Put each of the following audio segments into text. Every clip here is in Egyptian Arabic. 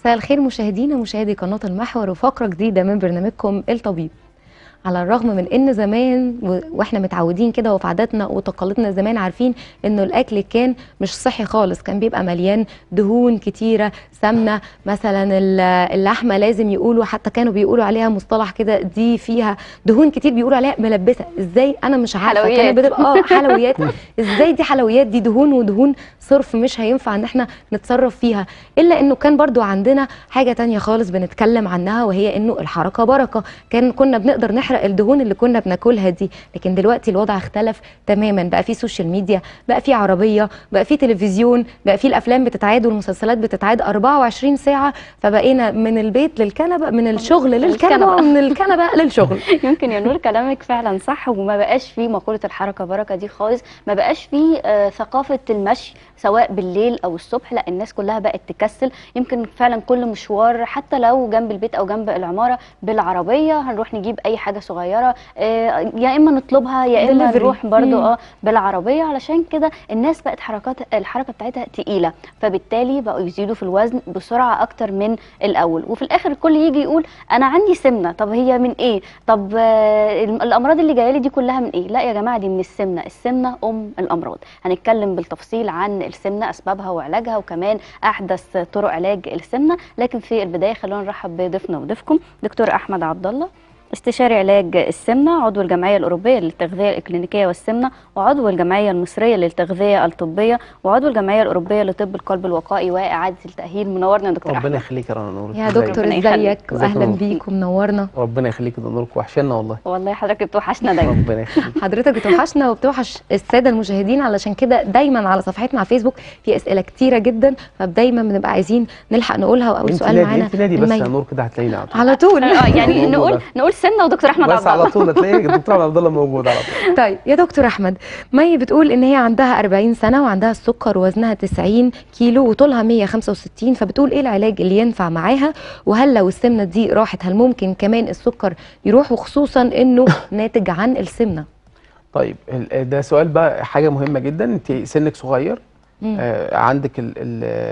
مساء الخير مشاهدينا مشاهدي قناة المحور وفقرة جديدة من برنامجكم الطبيب على الرغم من ان زمان و- واحنا متعودين كده وفي عاداتنا وتقاليدنا زمان عارفين انه الاكل كان مش صحي خالص كان بيبقى مليان دهون كتيره سمنه مثلا ال- اللحمه لازم يقولوا حتى كانوا بيقولوا عليها مصطلح كده دي فيها دهون كتير بيقولوا عليها ملبسه ازاي انا مش عارفه حلويات. كانت بتبقى اه حلويات ازاي دي حلويات دي دهون ودهون صرف مش هينفع ان احنا نتصرف فيها الا انه كان برضو عندنا حاجه تانية خالص بنتكلم عنها وهي انه الحركه بركه كان كنا بنقدر نحرق الدهون اللي كنا بناكلها دي لكن دلوقتي الوضع اختلف تماما بقى في سوشيال ميديا بقى في عربيه بقى في تلفزيون بقى في الافلام بتتعاد والمسلسلات بتتعاد 24 ساعه فبقينا من البيت للكنبه من الشغل للكنبه الكنبة. ومن الكنبه للشغل يمكن يا نور كلامك فعلا صح وما بقاش فيه مقولة الحركة بركة دي خالص ما بقاش فيه آه، ثقافة المشي سواء بالليل أو الصبح لا الناس كلها بقت تكسل يمكن فعلا كل مشوار حتى لو جنب البيت أو جنب العمارة بالعربية هنروح نجيب أي حاجة صغيرة آه، يا إما نطلبها يا إما Delivery. نروح برضو مم. اه بالعربية علشان كده الناس بقت حركات الحركة بتاعتها تقيلة فبالتالي بقوا يزيدوا في الوزن بسرعة أكتر من الأول وفي الآخر الكل يجي يقول أنا عندي سمنة طب هي من إيه طب آه، الم- الأمراض اللي جاية لي دي كلها من إيه لا يا جماعة دي من السمنة السمنة أم الأمراض هنتكلم بالتفصيل عن السمنة أسبابها وعلاجها وكمان أحدث طرق علاج السمنة لكن في البداية خلونا نرحب بضيفنا وضيفكم دكتور أحمد عبد الله استشاري علاج السمنة عضو الجمعية الأوروبية للتغذية الإكلينيكية والسمنة وعضو الجمعية المصرية للتغذية الطبية وعضو الجمعية الأوروبية لطب القلب الوقائي وإعادة التأهيل منورنا يا دكتور ربنا أحمد يخليك يا رنا نور يا إزيك؟ دكتور ربنا ازيك يخليك. ازيك واهلا نور؟ بيك ومنورنا ربنا يخليك ده نورك وحشنا والله والله حضرتك بتوحشنا دايما ربنا يخليك حضرتك بتوحشنا وبتوحش الساده المشاهدين علشان كده دايما على صفحتنا على فيسبوك في اسئله كتيره جدا فدايما بنبقى عايزين نلحق نقولها واول انت سؤال نادي معانا انت نادي بس المي. يا نور كده هتلاقينا على طول على طول اه يعني موجودة. نقول نقول سمنة ودكتور أحمد بس عبد الله على طول هتلاقي الدكتور عبد الله موجود على طول طيب يا دكتور احمد مي بتقول ان هي عندها 40 سنه وعندها السكر ووزنها 90 كيلو وطولها 165 فبتقول ايه العلاج اللي ينفع معاها وهل لو السمنه دي راحت هل ممكن كمان السكر يروح وخصوصا انه ناتج عن السمنه طيب ال- ده سؤال بقى حاجه مهمه جدا انت سنك صغير مم. آه عندك ال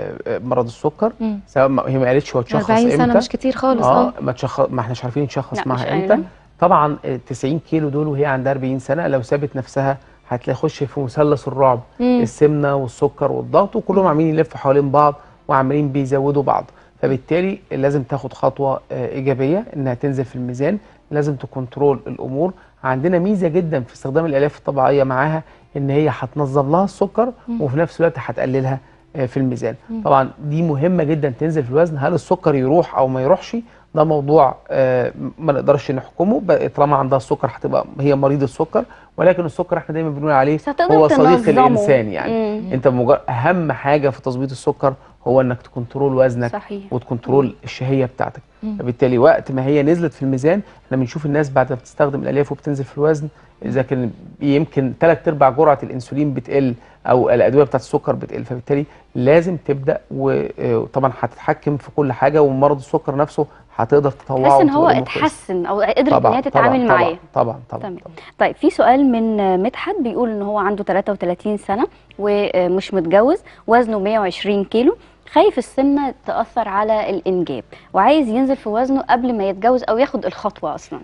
ال مرض السكر مم. سواء ما- هي ما قالتش هو اتشخص 40 سنه امتى مش كتير خالص اه اه ما تشخص ما احناش عارفين نشخص لا، مش معاها قايلة. امتى طبعا ال 90 كيلو دول وهي عندها 40 سنه لو سابت نفسها هتلاقي خش في مثلث الرعب مم. السمنه والسكر والضغط وكلهم عاملين يلفوا حوالين بعض وعمالين بيزودوا بعض فبالتالي لازم تاخد خطوه آه، ايجابيه انها تنزل في الميزان لازم تكنترول الامور عندنا ميزه جدا في استخدام الالياف الطبيعيه معاها ان هي هتنظم لها السكر وفي نفس الوقت هتقللها آه، في الميزان طبعا دي مهمه جدا تنزل في الوزن هل السكر يروح او ما يروحش ده موضوع آه، ما نقدرش نحكمه بقى طالما عندها السكر هتبقى هي مريض السكر ولكن السكر احنا دايما بنقول عليه بس هتقدر هو صديق تنظمه. الانسان يعني مم. انت مجرد اهم حاجه في تظبيط السكر هو انك تكنترول وزنك صحيح. وتكنترول الشهيه بتاعتك فبالتالي وقت ما هي نزلت في الميزان احنا بنشوف الناس بعد ما بتستخدم الالياف وبتنزل في الوزن اذا كان يمكن ثلاث ارباع جرعه الانسولين بتقل او الادويه بتاعت السكر بتقل فبالتالي لازم تبدا وطبعا هتتحكم في كل حاجه ومرض السكر نفسه هتقدر تطوعه تحس ان هو وتبقى كويس. اتحسن او قدرت ان طبعا هي تتعامل طبعا معاه طبعا طبعا, تمام. طبعا. طيب في سؤال من مدحت بيقول ان هو عنده 33 سنه ومش متجوز وزنه 120 كيلو خايف السمنه تاثر على الانجاب وعايز ينزل في وزنه قبل ما يتجوز او ياخد الخطوه اصلا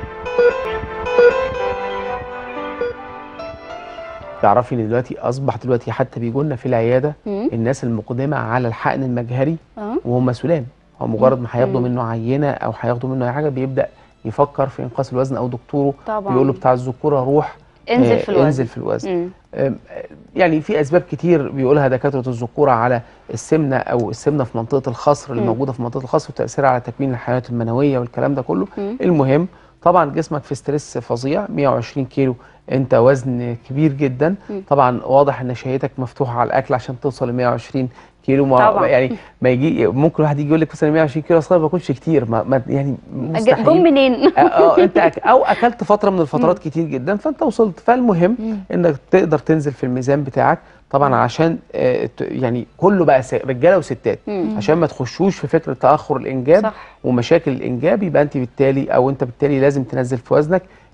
تعرفي ان دلوقتي اصبح دلوقتي حتى بيجوا لنا في العياده مم. الناس المقدمه على الحقن المجهري اه وهم سلام هو مجرد ما هياخدوا مم. منه عينه او هياخدوا منه اي حاجه بيبدا يفكر في انقاص الوزن او دكتوره طبعا بيقول له بتاع الذكوره روح انزل آه، في الوزن انزل في الوزن مم. آم، آه، يعني في اسباب كتير بيقولها دكاتره الذكوره على السمنه او السمنه في منطقه الخصر اللي مم. موجوده في منطقه الخصر وتاثيرها على تكوين الحيوانات المنويه والكلام ده كله مم. المهم طبعا جسمك في ستريس فظيع 120 كيلو انت وزن كبير جدا مم. طبعا واضح ان شهيتك مفتوحه على الاكل عشان توصل ل 120 كيلو ما طبعا. يعني ما يجي ممكن واحد يجي يقول لك مثلا 120 كيلو اصلا ما باكلش كتير ما, ما يعني جم مستحيل منين اه آه، انت أك او اكلت فتره من الفترات كتير جدا فانت وصلت فالمهم انك تقدر تنزل في الميزان بتاعك طبعا عشان آه، ت- يعني كله بقى س- رجاله وستات مم. عشان ما تخشوش في فكره تاخر الانجاب صح. ومشاكل الانجاب يبقى انت بالتالي او انت بالتالي لازم تنزل في وزنك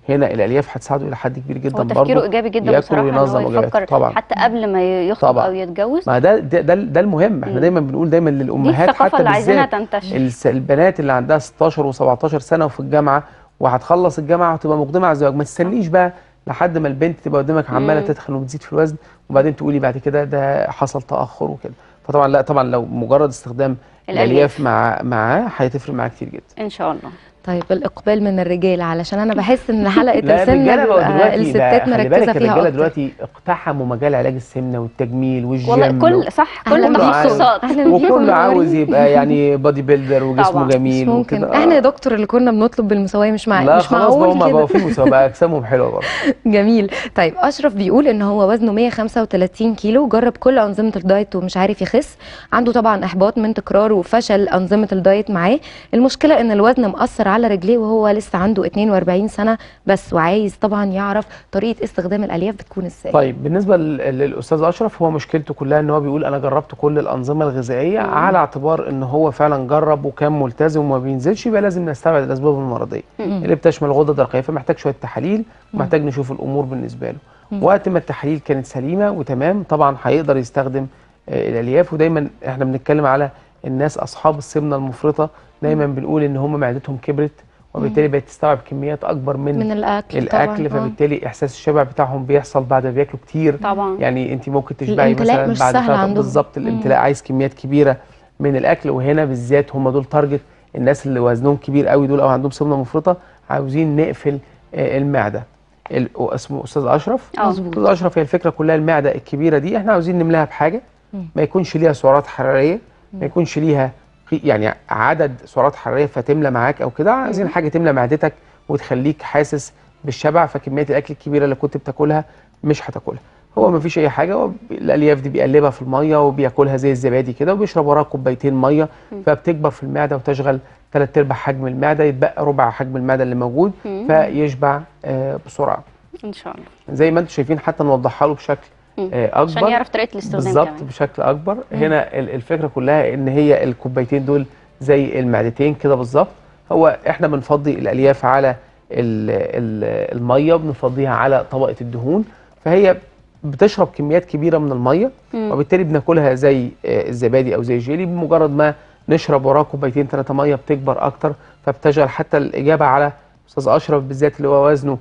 هنا الالياف هتساعده الى حد كبير جدا هو برضه تفكيره ايجابي جدا ياكل بصراحه ان وينظم هو وجباته. يفكر طبعا. حتى قبل ما يخطب طبعا. او يتجوز ما ده ده ده, ده المهم احنا مم. دايما بنقول دايما دي للامهات الثقافه حتى اللي عايزينها بالذات تنتشر الس- البنات اللي عندها 16 و17 سنه وفي الجامعه وهتخلص الجامعه وتبقى مقدمه على الزواج ما تستنيش بقى لحد ما البنت تبقى قدامك عماله مم. تتخن وبتزيد في الوزن وبعدين تقولي بعد كده ده حصل تاخر وكده فطبعا لا طبعا لو مجرد استخدام الألياف. الالياف مع معاه هيتفرق معاه كتير جدا ان شاء الله طيب الاقبال من الرجال علشان انا بحس ان حلقه لا السمنه الرجاله بقى بيبقى دلوقتي الستات بقى خلي مركزه بالك فيها الرجاله اكتر دلوقتي اقتحموا مجال علاج السمنه والتجميل والجيم والله كل صح كل أهلاً بيكم. التخصصات اهلا بيكم وكله عاوز منورين. يبقى يعني بادي بيلدر وجسمه طبعاً. مش جميل ممكن وكده احنا يا آه. دكتور اللي كنا بنطلب بالمساواه مش مع لا مش خلاص بقى هم معقول بقوا كده في مساواة بقى اجسامهم حلوه برضه جميل طيب اشرف بيقول ان هو وزنه 135 كيلو جرب كل انظمه الدايت ومش عارف يخس عنده طبعا احباط من تكرار وفشل انظمه الدايت معاه المشكله ان الوزن مأثر على رجليه وهو لسه عنده 42 سنه بس وعايز طبعا يعرف طريقه استخدام الالياف بتكون ازاي طيب بالنسبه لل- للاستاذ اشرف هو مشكلته كلها ان هو بيقول انا جربت كل الانظمه الغذائيه على اعتبار ان هو فعلا جرب وكان ملتزم وما بينزلش يبقى لازم نستبعد الاسباب المرضيه مم. اللي بتشمل الغده الدرقيه فمحتاج شويه تحاليل ومحتاج نشوف الامور بالنسبه له مم. وقت ما التحاليل كانت سليمه وتمام طبعا هيقدر يستخدم آه، الالياف ودايما احنا بنتكلم على الناس اصحاب السمنه المفرطه دايما بنقول ان هم معدتهم كبرت وبالتالي بقت تستوعب كميات اكبر من, من الاكل الاكل طبعا آه. فبالتالي احساس الشبع بتاعهم بيحصل بعد ما بياكلوا كتير طبعا يعني انت ممكن تشبعي الامتلاء مثلا مش بعد سهل فترة- عندهم. بالظبط مم. الامتلاء عايز كميات كبيره من الاكل وهنا بالذات هم دول تارجت الناس اللي وزنهم كبير قوي دول او عندهم سمنه مفرطه عاوزين نقفل آه، المعده ال- اسمه استاذ اشرف اه مظبوط. استاذ اشرف هي الفكره كلها المعده الكبيره دي احنا عاوزين نملاها بحاجه مم. ما يكونش ليها سعرات حراريه ما يكونش ليها قي- يعني عدد سعرات حراريه فتملى معاك او كده عايزين حاجه تملى معدتك وتخليك حاسس بالشبع فكميات الاكل الكبيره اللي كنت بتاكلها مش هتاكلها هو ما فيش اي حاجه هو ب- الالياف دي بيقلبها في الميه وبياكلها زي الزبادي كده وبيشرب وراها كوبايتين ميه فبتكبر في المعده وتشغل ثلاث ارباع حجم المعده يتبقى ربع حجم المعده اللي موجود مم. فيشبع آه، بسرعه ان شاء الله زي ما انتم شايفين حتى نوضحها له بشكل مم. آه، اكبر عشان يعرف طريقه الاستخدام بالظبط كمان بشكل اكبر هنا ال- الفكره كلها ان هي الكوبايتين دول زي المعدتين كده بالظبط هو احنا بنفضي الالياف على ال ال الميه وبنفضيها على طبقه الدهون فهي بتشرب كميات كبيره من الميه مم. وبالتالي بناكلها زي آه، الزبادي او زي الجيلي بمجرد ما نشرب وراه كوبايتين ثلاثه ميه بتكبر اكتر فبتشغل حتى الاجابه على استاذ اشرف بالذات اللي هو وزنه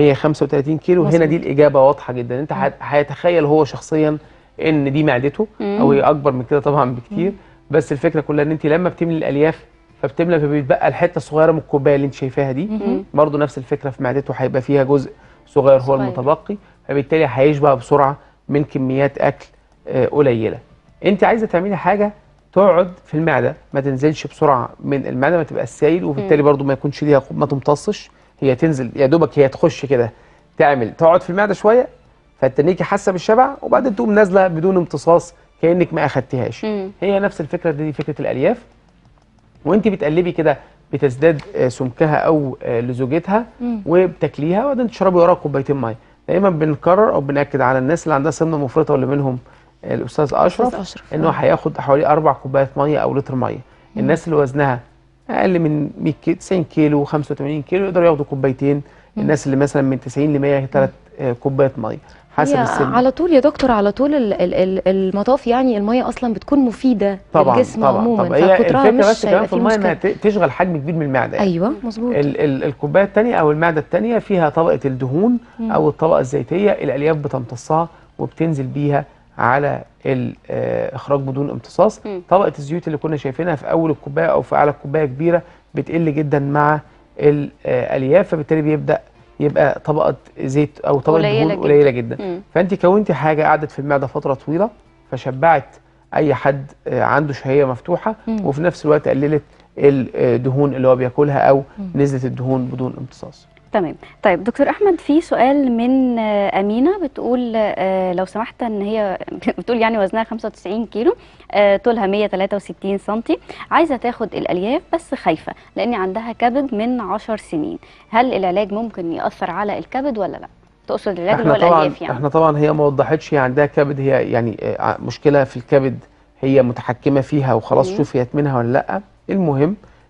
135 كيلو هنا مظبوط. دي الاجابه واضحه جدا انت هت- هيتخيل هو شخصيا ان دي معدته او هي اكبر من كده طبعا بكتير بس الفكره كلها ان انت لما بتملي الالياف فبتملى فبيتبقى الحته الصغيره من الكوبايه اللي انت شايفاها دي مم. برضه نفس الفكره في معدته هيبقى فيها جزء صغير هو صغير. المتبقي فبالتالي هيشبع بسرعه من كميات اكل آه، قليله انت عايزه تعملي حاجه تقعد في المعده ما تنزلش بسرعه من المعده ما تبقى سايل وبالتالي برضو ما يكونش ليها ما تمتصش هي تنزل يا دوبك هي تخش كده تعمل تقعد في المعده شويه فتنيكي حاسه بالشبع وبعدين تقوم نازله بدون امتصاص كانك ما اخدتيهاش مم. هي نفس الفكره دي فكره الالياف وانت بتقلبي كده بتزداد آه، سمكها او آه، لزوجتها مم. وبتاكليها وبعدين تشربي وراها كوبايتين ميه دايما بنكرر او بناكد على الناس اللي عندها سمنه مفرطه واللي منهم آه، الاستاذ اشرف أستاذ أشرف، انه آه. هياخد حوالي اربع كوبايات ميه او لتر ميه الناس اللي وزنها اقل من 100 كيلو 90 كيلو 85 كيلو يقدروا ياخدوا كوبايتين الناس اللي مثلا من 90 ل 100 ثلاث كوبايات ميه حسب هي السن على طول يا دكتور على طول ال- ال- ال- المطاف يعني الميه اصلا بتكون مفيده طبعا للجسم طبعا عموما طبعا هي فكترها الفكره مش بس كمان هيبقى في فيه الميه انها مشكله ت- تشغل حجم كبير من المعده يعني. ايوه مظبوط ال ال الكوبايه الثانيه او المعده الثانيه فيها طبقه الدهون او الطبقه الزيتيه الالياف بتمتصها وبتنزل بيها على ال- آه، اخراج بدون امتصاص مم. طبقه الزيوت اللي كنا شايفينها في اول الكوبايه او في اعلى كوبايه كبيره بتقل جدا مع الالياف فبالتالي بيبدا يبقى طبقه زيت او طبقه قليلة دهون جدا. قليله جدا مم. فانت كونتي حاجه قعدت في المعده فتره طويله فشبعت اي حد آه، عنده شهيه مفتوحه مم. وفي نفس الوقت قللت الدهون اللي هو بياكلها او نزلت الدهون بدون امتصاص تمام طيب دكتور احمد في سؤال من آه، امينه بتقول آه، لو سمحت ان هي بتقول يعني وزنها 95 كيلو آه، طولها 163 سنتي عايزه تاخد الالياف بس خايفه لان عندها كبد من 10 سنين هل العلاج ممكن ياثر على الكبد ولا لا تقصد العلاج اللي هو احنا طبعا الالياف يعني احنا طبعا هي ما وضحتش هي عندها كبد هي يعني آه، ع- مشكله في الكبد هي متحكمه فيها وخلاص مم. شفيت منها ولا لا المهم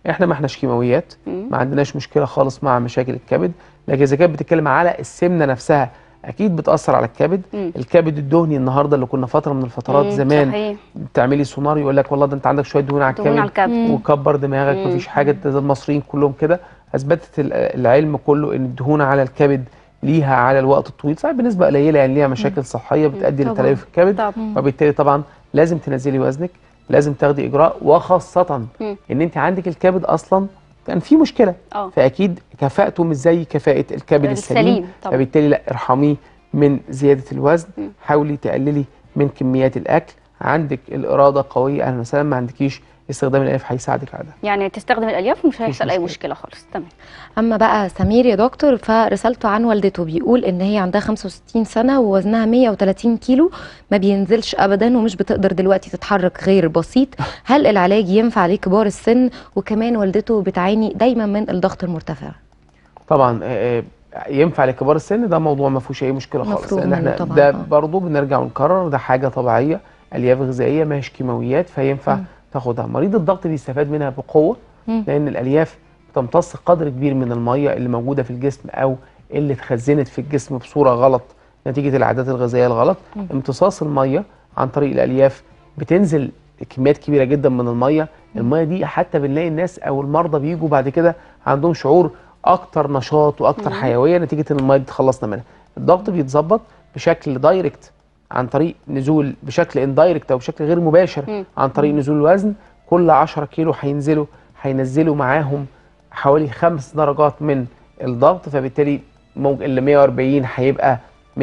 احنا ما احناش كيماويات مم. ما عندناش مشكله خالص مع مشاكل الكبد لكن اذا كانت بتتكلم على السمنه نفسها اكيد بتاثر على الكبد مم. الكبد الدهني النهارده اللي كنا فتره من الفترات مم. زمان صحيح. بتعملي سونار يقول لك والله ده انت عندك شويه دهون على دهون على الكبد الكبد مم. وكبر دماغك مم. مفيش حاجه ده المصريين كلهم كده اثبتت ال- العلم كله ان الدهون على الكبد ليها على الوقت الطويل صحيح بنسبه قليله يعني ليها مشاكل صحيه بتؤدي طبعاً. لتليف الكبد طبعا وبالتالي طبعا لازم تنزلي وزنك لازم تاخدي اجراء وخاصه مم. ان انت عندك الكبد اصلا كان في مشكله اه فاكيد كفاءته مش زي كفاءه الكبد السليم السليم طبعا فبالتالي لا ارحميه من زياده الوزن مم. حاولي تقللي من كميات الاكل عندك الاراده قويه اهلا وسهلا ما عندكيش استخدام الالياف هيساعدك على ده يعني تستخدم الالياف ومش هيحصل اي مشكلة. مشكله خالص تمام اما بقى سمير يا دكتور فرسالته عن والدته بيقول ان هي عندها 65 سنه ووزنها 130 كيلو ما بينزلش ابدا ومش بتقدر دلوقتي تتحرك غير بسيط هل العلاج ينفع لكبار السن وكمان والدته بتعاني دايما من الضغط المرتفع طبعا آه، آه، ينفع لكبار السن ده موضوع ما فيهوش اي مشكله خالص مفروغ لان منه احنا طبعاً، ده آه. برضه بنرجع ونكرر ده حاجه طبيعيه الياف غذائيه ما هيش كيماويات فينفع مم. تاخدها مريض الضغط بيستفاد منها بقوه مم. لان الالياف بتمتص قدر كبير من الميه اللي موجوده في الجسم او اللي اتخزنت في الجسم بصوره غلط نتيجه العادات الغذائيه الغلط مم. امتصاص الميه عن طريق الالياف بتنزل كميات كبيره جدا من الميه الميه دي حتى بنلاقي الناس او المرضى بيجوا بعد كده عندهم شعور اكتر نشاط واكتر مم. حيويه نتيجه ان الميه دي اتخلصنا منها الضغط بيتظبط بشكل دايركت عن طريق نزول بشكل اندايركت او بشكل غير مباشر مم. عن طريق نزول الوزن كل 10 كيلو هينزلوا هينزلوا معاهم حوالي خمس درجات من الضغط فبالتالي ممكن اللي 140 هيبقى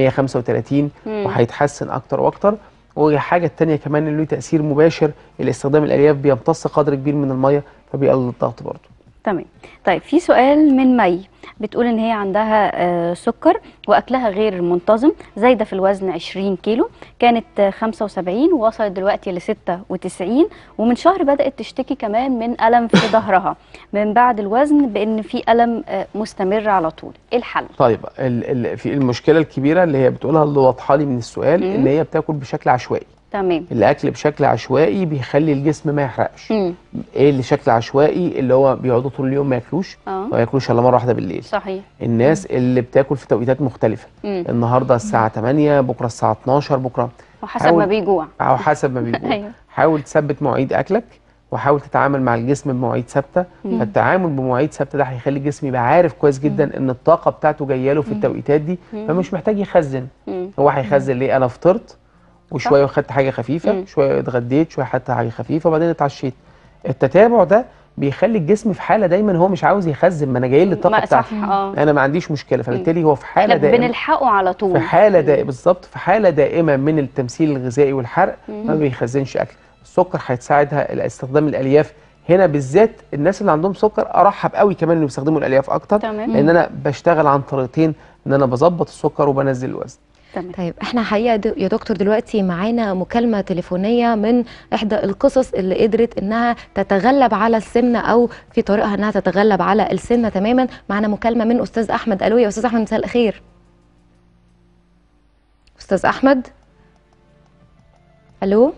135 مم. وهيتحسن اكتر واكتر والحاجه التانية كمان اللي له تاثير مباشر الاستخدام الالياف بيمتص قدر كبير من الميه فبيقلل الضغط برضه تمام طيب في سؤال من مي بتقول ان هي عندها آه، سكر واكلها غير منتظم زايده في الوزن 20 كيلو كانت آه، 75 ووصلت دلوقتي ل 96 ومن شهر بدات تشتكي كمان من الم في ظهرها من بعد الوزن بان في الم آه، مستمر على طول ايه الحل طيب ال ال في المشكله الكبيره اللي هي بتقولها اللي واضحه لي من السؤال مم. ان هي بتاكل بشكل عشوائي تمام الاكل بشكل عشوائي بيخلي الجسم ما يحرقش امم ايه اللي شكل عشوائي اللي هو بيقعدوا طول اليوم ما ياكلوش اه ما ياكلوش الا مره واحده بالليل صحيح الناس اللي بتاكل في توقيتات مختلفه امم النهارده الساعه 8 بكره الساعه 12 بكره وحسب ما حاول- بيجوع او حسب ما بيقول ايوه حاول تثبت مواعيد اكلك وحاول تتعامل مع الجسم بمواعيد ثابته مم. فالتعامل بمواعيد ثابته ده هيخلي الجسم يبقى عارف كويس جدا ان الطاقه بتاعته جايه له في التوقيتات دي مم. فمش محتاج يخزن مم. هو هيخزن ليه انا فطرت وشويه خدت حاجه خفيفه مم. شويه اتغديت شويه خدت حاجه خفيفه وبعدين اتعشيت التتابع ده بيخلي الجسم في حاله دايما هو مش عاوز يخزن ما انا جاي لي الطاقه ما- بتاعتي صح اه انا ما عنديش مشكله فبالتالي هو في حاله احنا دائمه بنلحقه على في طول حاله دائمه بالظبط في حاله دائمه من التمثيل الغذائي والحرق ما مم. بيخزنش اكل السكر هيساعدها استخدام الالياف هنا بالذات الناس اللي عندهم سكر ارحب قوي كمان انه بيستخدموا الالياف اكتر تمام لان انا بشتغل عن طريقتين ان انا بظبط السكر وبنزل الوزن تمام طيب احنا حقيقه د- يا دكتور دلوقتي معانا مكالمه تليفونيه من احدى القصص اللي قدرت انها تتغلب على السمنه او في طريقها انها تتغلب على السمنه تماما معانا مكالمه من استاذ احمد الو يا استاذ احمد مساء الخير استاذ احمد الو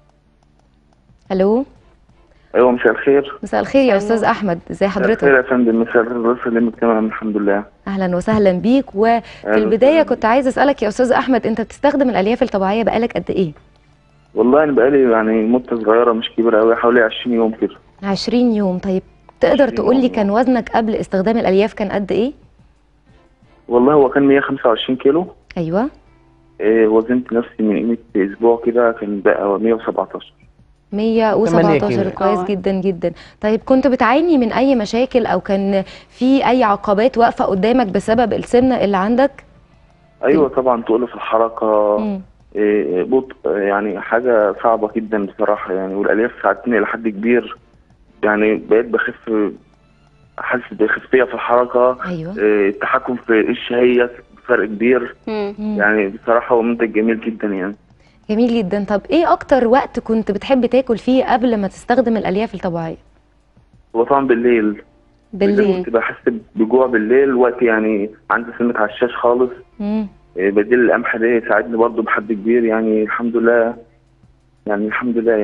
الو ايوه مساء الخير مساء الخير يا مساء استاذ النور. احمد ازي مساء الخير حضرتك يا فندم مساء الخير الله يسلمك تمام الحمد لله اهلا وسهلا بيك وفي أهلا البدايه وسهلا كنت عايزه اسالك يا استاذ احمد انت بتستخدم الالياف الطبيعيه بقالك قد ايه والله انا بقالي يعني مده صغيره مش كبيره قوي حوالي 20 يوم كده 20 يوم طيب تقدر 20 تقول لي يوم. كان وزنك قبل استخدام الالياف كان قد ايه والله هو كان 125 كيلو ايوه إيه وزنت نفسي من قيمه اسبوع كده كان بقى 117 117 كيلو. كويس آه. جدا جدا طيب كنت بتعاني من اي مشاكل او كان في اي عقبات واقفه قدامك بسبب السمنه اللي عندك ايوه طبعا تقول في الحركه مم. إيه بطء يعني حاجه صعبه جدا بصراحه يعني والالياف ساعدتني الى حد كبير يعني بقيت بخف حاسس بخفيه في الحركه ايوه إيه التحكم في الشهيه فرق كبير مم. مم. يعني بصراحه هو منتج جميل جدا يعني جميل جدا طب ايه اكتر وقت كنت بتحب تاكل فيه قبل ما تستخدم الالياف الطبيعيه هو طبعا بالليل بالليل كنت بحس بجوع بالليل وقت يعني عندي سنة عشاش خالص مم. إيه، بديل القمح ده ساعدني برضو بحد كبير يعني الحمد لله يعني الحمد لله يعني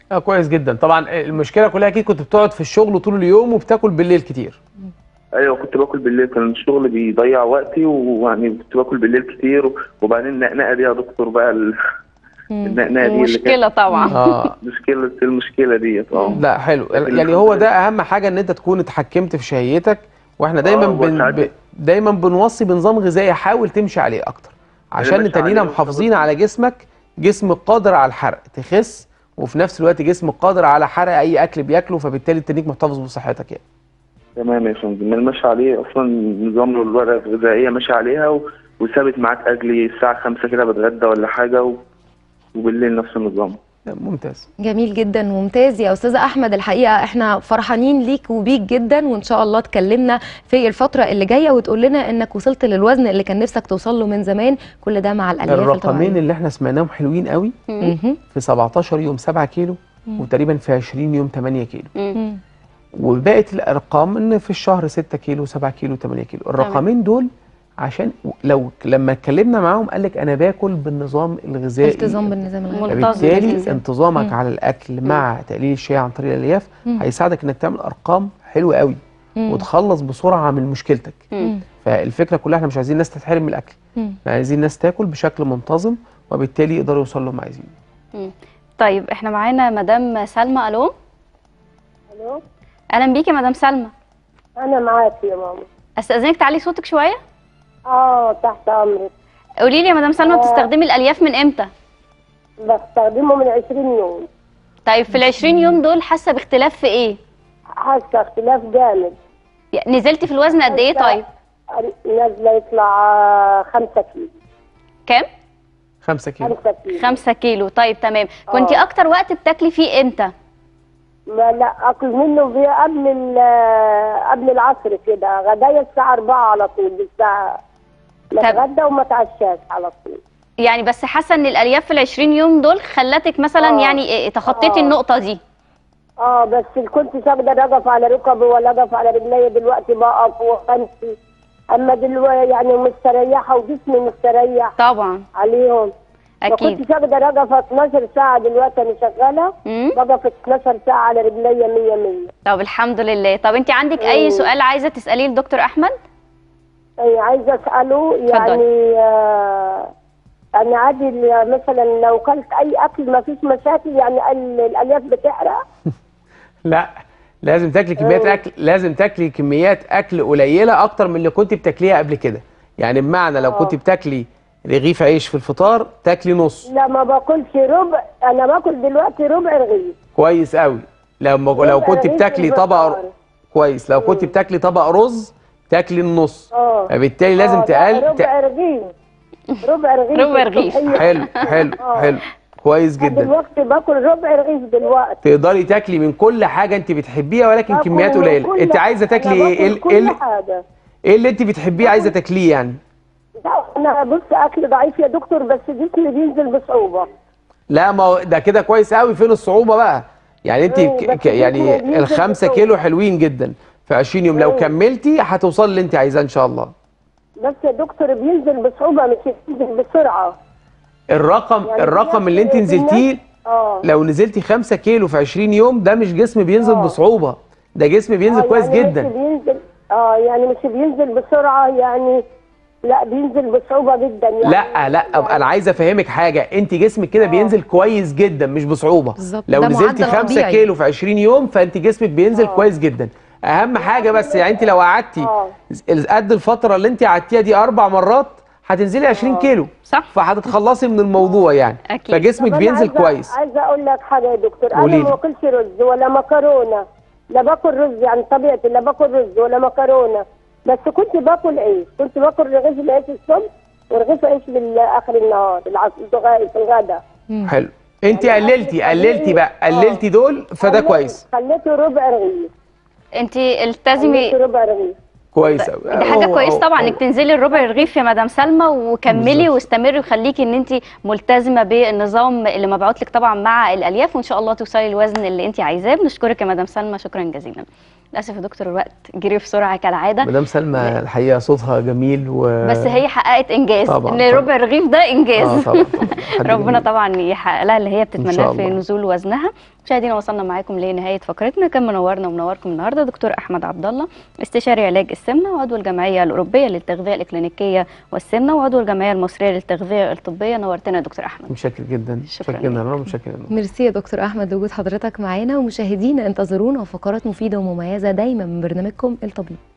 اه كويس جدا طبعا المشكله كلها اكيد كنت بتقعد في الشغل طول اليوم وبتاكل بالليل كتير ايوه كنت باكل بالليل كان الشغل بيضيع وقتي ويعني كنت باكل بالليل كتير وبعدين النقنقه دي يا دكتور بقى ال- النقنقه دي اللي كانت مشكله طبعا اه مشكله المشكله ديت اه لا حلو لكن يعني هو الحمد ده اهم حاجه ان انت تكون اتحكمت في شهيتك واحنا دايما آه، بن وساعات- ب... دايما بنوصي بنظام غذائي حاول تمشي عليه اكتر عشان ماشي نتنينا عليه محافظين وخلاص. على جسمك جسم قادر على الحرق تخس وفي نفس الوقت جسم قادر على حرق اي اكل بياكله فبالتالي تنيك محتفظ بصحتك يعني تمام يا فندم انا ماشي عليه اصلا نظام الورقه الغذائيه ماشي عليها و... وثابت معاك اجلي الساعه 5 كده بتغدى ولا حاجه و... وبالليل نفس النظام ممتاز جميل جدا ممتاز يا استاذه احمد الحقيقه احنا فرحانين ليك وبيك جدا وان شاء الله تكلمنا في الفتره اللي جايه وتقول لنا انك وصلت للوزن اللي كان نفسك توصل له من زمان كل ده مع الالياف الرقمين الطبيعيه اللي احنا سمعناهم حلوين قوي مهم. في 17 يوم 7 كيلو وتقريبا في 20 يوم 8 كيلو مم. وبقت الارقام ان في الشهر 6 كيلو 7 كيلو 8 كيلو الرقمين دول عشان لو لما اتكلمنا معاهم قال لك انا باكل بالنظام الغذائي التزام بالنظام الغذائي منتظم فبالتالي بالالتزام. انتظامك مم. على الاكل مع تقليل الشاي عن طريق الالياف مم. هيساعدك انك تعمل ارقام حلوه قوي مم. وتخلص بسرعه من مشكلتك مم. فالفكره كلها احنا مش عايزين الناس تتحرم من الاكل مم. احنا عايزين الناس تاكل بشكل منتظم وبالتالي يقدروا يوصلوا اللي هم عايزينه مم. طيب احنا معانا مدام سلمى الو الو اهلا بيكي يا مدام سلمى انا معاكي يا ماما استاذنك تعلي صوتك شويه اه تحت امرك قولي لي يا مدام سلمى آه. بتستخدمي الالياف من امتى بستخدمه من 20 يوم طيب في ال 20 يوم دول حاسه باختلاف في ايه حاسه اختلاف جامد يعني نزلتي في الوزن قد ايه طيب نازله يطلع 5 كيلو كام 5 كيلو 5 كيلو 5 كيلو طيب تمام كنتي آه. اكتر وقت بتاكلي فيه امتى ما لا اكل منه بي- قبل ال- قبل العصر كده غدايا الساعه 4 على طول الساعه طب. لا اتغدى وما اتعشاش على طول يعني بس حاسه ان الالياف في ال 20 يوم دول خلتك مثلا آه. يعني إيه تخطيتي آه. النقطه دي اه بس كنت اقدر اقف على ركبي ولا اقف على رجلي دلوقتي بقف وامشي اما دلوقتي يعني مستريحه وجسمي مستريح طبعا عليهم ما اكيد كنتش اقدر اقف 12 ساعه دلوقتي انا شغاله مم. بقف 12 ساعه على رجلي 100 100 طب الحمد لله طب انت عندك اي مم. سؤال عايزه تساليه لدكتور احمد اي عايزه اساله يعني آه انا عادي ال- مثلا لو كلت اي اكل ما فيش مشاكل يعني ال- الالياف بتحرق لا لازم تاكلي كميات أوه. اكل لازم تاكلي كميات اكل قليله اكتر من اللي كنت بتاكليها قبل كده يعني بمعنى لو آه. كنت بتاكلي رغيف عيش في الفطار تاكلي نص لا ما باكلش ربع انا باكل دلوقتي ربع رغيف كويس قوي لما لو ربع كنت رغيف بتاكلي في طبق الفطار. كويس لو كنت بتاكلي طبق رز تاكلي النص اه فبالتالي لازم آه، لا، تقل ربع رغيف ربع رغيف ربع رغيف. الصبحية. حلو حلو آه. حلو كويس جدا دلوقتي باكل ربع رغيف دلوقتي تقدري تاكلي من كل حاجه انت بتحبيها ولكن باكل كميات من قليله كل انت عايزه حاجة. تاكلي أنا ايه ايه باكل ال- ايه كل ال- حاجه ايه اللي انت بتحبيه عايزه تاكليه يعني لا انا بص اكل ضعيف يا دكتور بس جسمي بينزل بصعوبه لا ما هو ده كده كويس قوي فين الصعوبه بقى يعني انت أيوة، ك- بس ك- يعني جسمي بينزل الخمسة بصعوبة. كيلو حلوين جدا في 20 يوم لو أيوة. كملتي هتوصلي اللي انت عايزاه ان شاء الله بس يا دكتور بينزل بصعوبه مش بينزل بسرعه الرقم يعني الرقم في اللي انت ناس- في نزلتيه ناس- اه لو نزلتي 5 كيلو في 20 يوم ده مش جسم بينزل آه. بصعوبه ده جسم بينزل آه، كويس يعني مش جدا بينزل اه يعني مش بينزل بسرعه يعني لا بينزل بصعوبه جدا يعني لا لا أبقى انا عايز افهمك حاجه انت جسمك كده بينزل كويس جدا مش بصعوبه بالظبط، لو ده نزلتي معدل 5 طبيعي. كيلو في 20 يوم فانت جسمك بينزل آه. كويس جدا اهم حاجه بس يعني انت لو قعدتي آه. قد الفتره اللي انت قعدتيها دي اربع مرات هتنزلي 20 كيلو صح فهتتخلصي من الموضوع يعني أكيد. فجسمك طب أنا بينزل عايزة- كويس عايزه اقول لك حاجه يا دكتور انا قوليلي. ما باكلش رز ولا مكرونه لا باكل رز يعني طبيعتي لا باكل رز ولا مكرونه بس كنت باكل عيش كنت باكل رغيف العيش الصبح ورغيف عيش بالاخر النهار العصر الغاء في الغداء حلو انت يعني قللتي أكل قللتي بقى طبيعي. آه. قللتي دول فده خليته- كويس خليته ربع رغيف انت التزمي خليته ربع رغيف كويس قوي دي حاجه كويس طبعا انك تنزلي الربع رغيف يا مدام سلمى وكملي بالظبط. واستمري وخليكي ان انت ملتزمه بالنظام اللي مبعوت لك طبعا مع الالياف وان شاء الله توصلي للوزن اللي انت عايزاه بنشكرك يا مدام سلمى شكرا جزيلا للاسف يا دكتور الوقت جري بسرعه كالعاده مدام سلمى الحقيقه صوتها جميل و بس هي حققت انجاز طبعاً، ان طبعاً. ربع رغيف ده انجاز اه طبعا طبعا حد ربنا جميل. طبعا يحقق لها اللي هي شاء بتتمناه في الله. نزول وزنها مشاهدينا وصلنا معاكم لنهايه فقرتنا كان منورنا ومنوركم النهارده دكتور احمد عبد الله استشاري علاج السمنه وعضو الجمعيه الاوروبيه للتغذيه الاكلينيكيه والسمنه وعضو الجمعيه المصريه للتغذيه الطبيه نورتنا يا دكتور احمد متشكر جدا شكراً متشكر جدا انا متشكر جدا ميرسي يا دكتور احمد لوجود حضرتك معانا ومشاهدينا انتظرونا فقرات مفيده ومميزه دايما من برنامجكم الطبيب